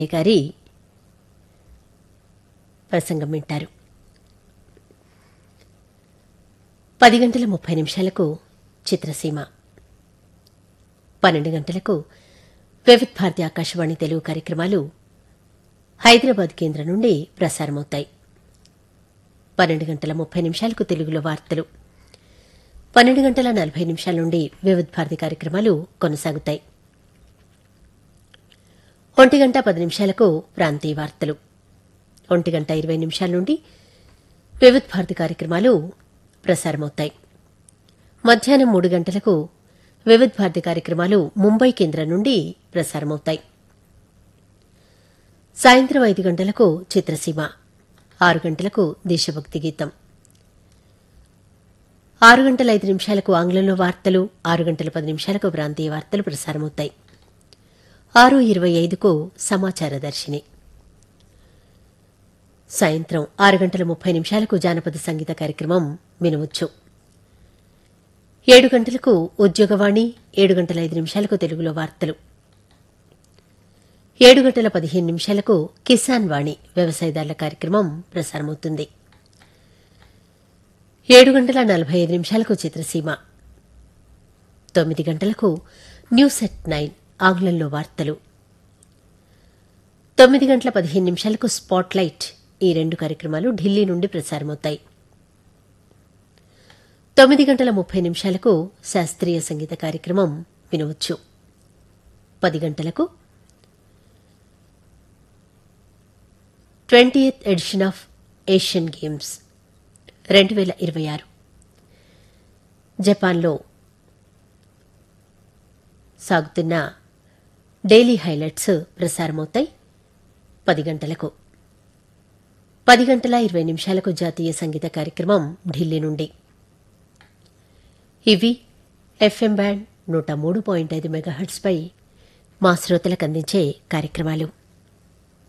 గారి ప్రసంగం వింటారు పది గంటల ముప్పై నిమిషాలకు చిత్రసీమ పన్నెండు గంటలకు వివిధ్ భారతి ఆకాశవాణి తెలుగు కార్యక్రమాలు హైదరాబాద్ కేంద్రం నుండి ప్రసారమవుతాయి పన్నెండు గంటల ముప్పై నిమిషాలకు తెలుగులో వార్తలు పన్నెండు గంటల నలభై నిమిషాల నుండి వివిధ్ భారతి కార్యక్రమాలు కొనసాగుతాయి ఒంటి గంట పది నిమిషాలకు ప్రాంతీయ వార్తలు ఒంటి గంట ఇరవై నిమిషాల నుండి వివిధ్ భారతి కార్యక్రమాలు ప్రసారమవుతాయి మధ్యాహ్నం మూడు గంటలకు వివిధ్ భారతి కార్యక్రమాలు ముంబై కేంద్రం నుండి ప్రసారమవుతాయి సాయంత్రం ఐదు గంటలకు చిత్రసీమ ఆరు గంటలకు దేశభక్తి గీతం ఆరు గంటల ఐదు నిమిషాలకు ఆంగ్లంలో వార్తలు ఆరు గంటల పది నిమిషాలకు ప్రాంతీయ వార్తలు ప్రసారమవుతాయి ఆరు ఇరవై ఐదుకు సమాచార దర్శిని సాయంత్రం ఆరు గంటల ముప్పై నిమిషాలకు జానపద సంగీత కార్యక్రమం వినవచ్చు ఏడు గంటలకు ఉద్యోగవాణి ఏడు గంటల ఐదు నిమిషాలకు తెలుగులో వార్తలు ఏడు గంటల పదిహేను నిమిషాలకు కిసాన్ వాణి వ్యవసాయదారుల కార్యక్రమం ప్రసారమవుతుంది ఏడు గంటల నలభై ఐదు నిమిషాలకు చిత్రసీమ తొమ్మిది గంటలకు న్యూస్ ఎట్ నైన్ ఆంగ్లంలో వార్తలు తొమ్మిది గంటల పదిహేను నిమిషాలకు స్పాట్లైట్ ఈ రెండు కార్యక్రమాలు ఢిల్లీ నుండి ప్రసారమవుతాయి తొమ్మిది గంటల ముప్పై నిమిషాలకు శాస్త్రీయ సంగీత కార్యక్రమం వినవచ్చు పది గంటలకు twenty edition of Asian games రెండు వేల ఇరవై ఆరు జపాన్లో సాగుతున్న డైలీ హైలైట్స్ ప్రసారమవుతాయి పది గంటలకు పది గంటల ఇరవై నిమిషాలకు జాతీయ సంగీత కార్యక్రమం ఢిల్లీ నుండి ఇవి ఎఫ్ఎం బ్యాండ్ నూట మూడు పాయింట్ ఐదు మెగాహెట్స్పై మా శ్రోతలకు అందించే కార్యక్రమాలు